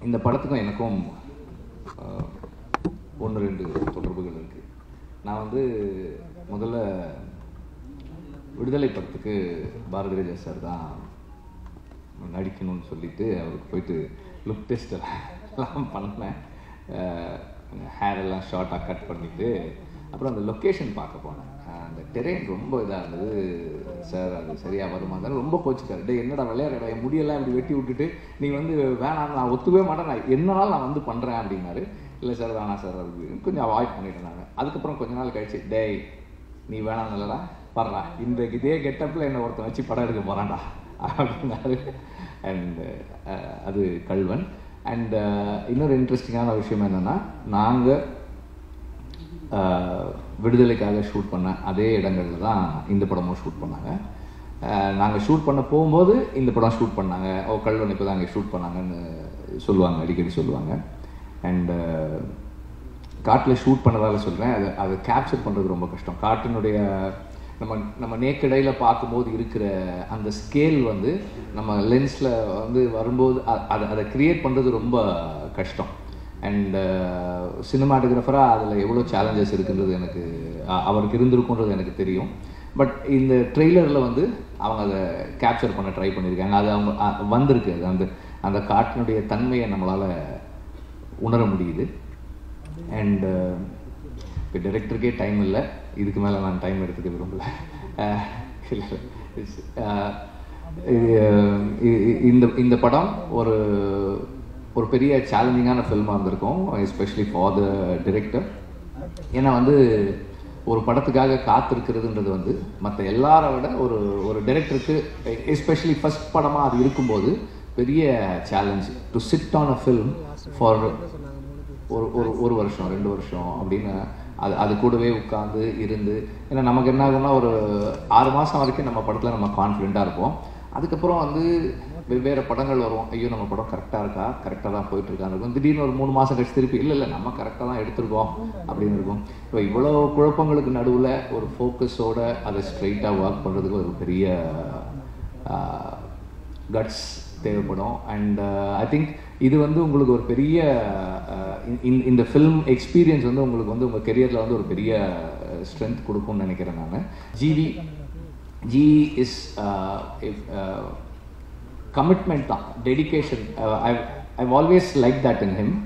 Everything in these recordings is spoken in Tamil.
இந்த படத்துக்கும் எனக்கும் ஒன்று ரெண்டு தொடர்புகள் இருக்குது நான் வந்து முதல்ல விடுதலை படத்துக்கு பாரதி ராஜா சார் தான் நடிக்கணும்னு சொல்லிட்டு அவருக்கு போயிட்டு லுக் டெஸ்ட் எல்லாம் பண்ணேன் ஹேர் எல்லாம் ஷார்ட்டாக கட் பண்ணிவிட்டு அப்புறம் அந்த லொக்கேஷன் பார்க்க போனேன் அஹ் அந்த டெரெயின் ரொம்ப இதாக இருந்தது சார் அது சரியாக வருமா இருந்தாலும் ரொம்ப கோச்சிக்காரு டே என்னடா விளையாடுறா என் முடியெல்லாம் இப்படி வெட்டி விட்டுட்டு நீ வந்து வேணாம் நான் ஒத்துக்கவே மாட்டேன் நான் என்னனாலும் நான் வந்து பண்ணுறேன் அப்படின்னாரு இல்லை சார் வேணாம் சார் அது கொஞ்சம் அவாய்ட் பண்ணிட்டேன் நான் அதுக்கப்புறம் கொஞ்ச நாள் கழிச்சு டேய் நீ வேணாம் இல்லடா படுறா இன்றைக்கு இதே கெட்டப்பில் என்ன ஒருத்தன் வச்சு படம் எடுக்க போகிறான்டா அப்படின்னாரு அண்ட் அது கல்வன் அண்ட் இன்னொரு இன்ட்ரெஸ்டிங்கான விஷயம் என்னென்னா நாங்கள் விடுதலைக்காக ஷூட் பண்ண அதே இடங்கள்ல தான் இந்த படமும் ஷூட் பண்ணாங்க நாங்கள் ஷூட் பண்ண போகும்போது இந்த படம் ஷூட் பண்ணாங்க ஓ கல்வன் இப்போ தான் அங்கே ஷூட் பண்ணாங்கன்னு சொல்லுவாங்க அடிக்கடி சொல்லுவாங்க அண்டு காட்டில் ஷூட் பண்ணதால சொல்கிறேன் அதை அதை கேப்சர் பண்ணுறது ரொம்ப கஷ்டம் காட்டினுடைய நம்ம நம்ம நேக்கடையில் பார்க்கும்போது இருக்கிற அந்த ஸ்கேல் வந்து நம்ம லென்ஸில் வந்து வரும்போது அ- அதை அதை க்ரியேட் பண்ணுறது ரொம்ப கஷ்டம் அண்ட் சினிமாட்டோகிராஃபராக அதில் எவ்வளோ சேலஞ்சஸ் இருக்குன்றது எனக்கு அ- அவருக்கு இருந்திருக்குன்றது எனக்கு தெரியும் பட் இந்த ட்ரெய்லரில் வந்து அவங்க அதை கேப்சர் பண்ண ட்ரை பண்ணியிருக்காங்க அது அவங்க அ- வந்திருக்கு அது அந்த அந்த காட்டினுடைய தன்மையை நம்மளால் உணர முடியுது அண்ட் இப்போ டைரக்டருக்கே டைம் இல்லை இதுக்கு மேலே நான் டைம் எடுத்துக்க விரும்பல அஹ் இல்ல, it's, அஹ் இது- இ- இந்த இந்த படம் ஒரு ஒரு பெரிய சேலஞ்சிங்கான ஃபில்மாக இருந்திருக்கும் எஸ்பெஷலி ஃபார் த டிரெக்டர் ஏன்னா வந்து ஒரு படத்துக்காக காத்திருக்கிறதுன்றது வந்து மற்ற எல்லாரை விட ஒரு ஒரு டைரக்டருக்கு எஸ்பெஷலி ஃபர்ஸ்ட் படமாக அது இருக்கும்போது பெரிய challenge to sit on a film for ஒரு ஒரு ஒரு வருஷம் ரெண்டு வருஷம் அப்படின்னு அது அது கூடவே உட்காந்து இருந்து ஏன்னா நமக்கு என்ன ஆகும்னா ஒரு ஆறு மாதம் வரைக்கும் நம்ம படத்தில் நம்ம கான்ஃபிடெண்ட்டாக இருப்போம் அதுக்கப்புறம் வந்து வெவ்வேறு படங்கள் வரும் ஐயோ நம்ம படம் கரெக்டாக இருக்கா கரெக்டாக தான் போயிட்டு இருக்கான்னு இருக்கும் திடீர்னு ஒரு மூணு மாதம் கழிச்சு திருப்பி இல்லை இல்லை நம்ம கரெக்டாக தான் எடுத்திருக்கோம் அப்படின்னு இருக்கும் இப்போ இவ்வளோ குழப்பங்களுக்கு நடுவில் ஒரு ஃபோக்கஸோட அதை ஸ்ட்ரைட்டாக ஒர்க் பண்ணுறதுக்கு ஒரு பெரிய கட்ஸ் தேவைப்படும் அண்ட் ஐ திங்க் இது வந்து உங்களுக்கு ஒரு பெரிய uh, இந்த- இந்த ஃபில்ம் எக்ஸ்பீரியன்ஸ் வந்து உங்களுக்கு வந்து உங்கள் கெரியரில் வந்து ஒரு பெரிய ஸ்ட்ரென்த் கொடுக்கும்னு நினைக்கிறேன் நான் ஜிவி ஜி இஸ் கமிட்மெண்ட் தான் dedication I I always like that in him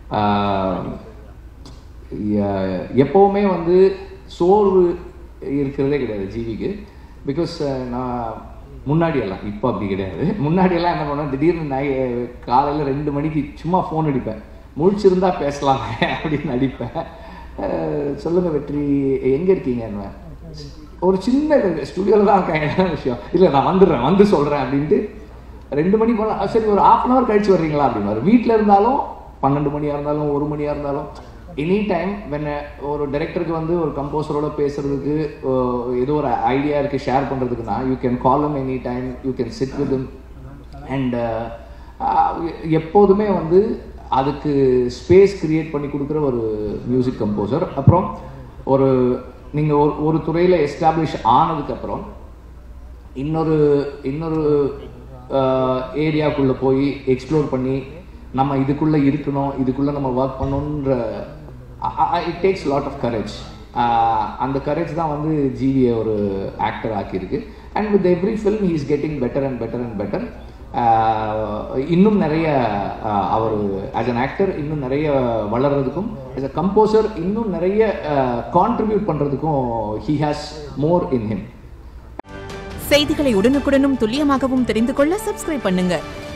எப்போவுமே வந்து சோர்வு இருக்கிறதே கிடையாது ஜீவிக்கு பிகாஸ் நான் முன்னாடியெல்லாம் இப்போ அப்படி கிடையாது முன்னாடியெல்லாம் என்ன பண்ணுவேன் திடீர்னு நை காலையில் ரெண்டு மணிக்கு சும்மா ஃபோன் அடிப்பேன் முழிச்சிருந்தா பேசலாமே அப்படின்னு அடிப்பேன் அஹ், சொல்லுங்க வெற்றி எங்கே இருக்கீங்க ஒரு சின்ன ஸ்டுடியோவில் தான் இருக்கேன் என்ன விஷயம் இல்லை நான் வந்துடுறேன் வந்து சொல்கிறேன் அப்படின்ட்டு ரெண்டு மணி போல "அஹ், சரி ஒரு ஹாஃப் அன் ஹவர் கழிச்சு வர்றீங்களா அப்படின்னு வீட்டில் இருந்தாலும் பன்னெண்டு மணியாக இருந்தாலும் ஒரு மணியாக இருந்தாலும் எனி டைம் வென் ஒரு டைரக்டருக்கு வந்து ஒரு கம்போசரோட பேசுறதுக்கு அஹ், ஏதோ ஒரு ஐடியா இருக்குது ஷேர் பண்ணுறதுக்குன்னா you can call him any time you can sit with and எப்போதுமே வந்து அதுக்கு ஸ்பேஸ் கிரியேட் பண்ணி கொடுக்குற ஒரு மியூசிக் கம்போசர் அப்புறம் ஒரு நீங்கள் ஒரு ஒரு துறையில் எஸ்டாப்ளிஷ் ஆனதுக்கப்புறம் இன்னொரு இன்னொரு ஏரியாக்குள்ளே போய் எக்ஸ்ப்ளோர் பண்ணி நம்ம இதுக்குள்ளே இருக்கணும் இதுக்குள்ளே நம்ம ஒர்க் பண்ணணுன்ற it takes lot of courage அந்த கரேஜ் தான் வந்து ஜிவியை ஒரு ஆக்டர் ஆக்கியிருக்கு and with every film he is getting better and better and better இன்னும் நிறைய அவர் ஆஸ் அன் ஆக்டர் இன்னும் நிறைய வளர்றதுக்கும் as a கம்போசர் இன்னும் நிறைய கான்ட்ரிபியூட் பண்ணுறதுக்கும் he has more in him செய்திகளை உடனுக்குடனும் துல்லியமாகவும் தெரிந்து கொள்ள சப்ஸ்கிரைப் பண்ணுங்க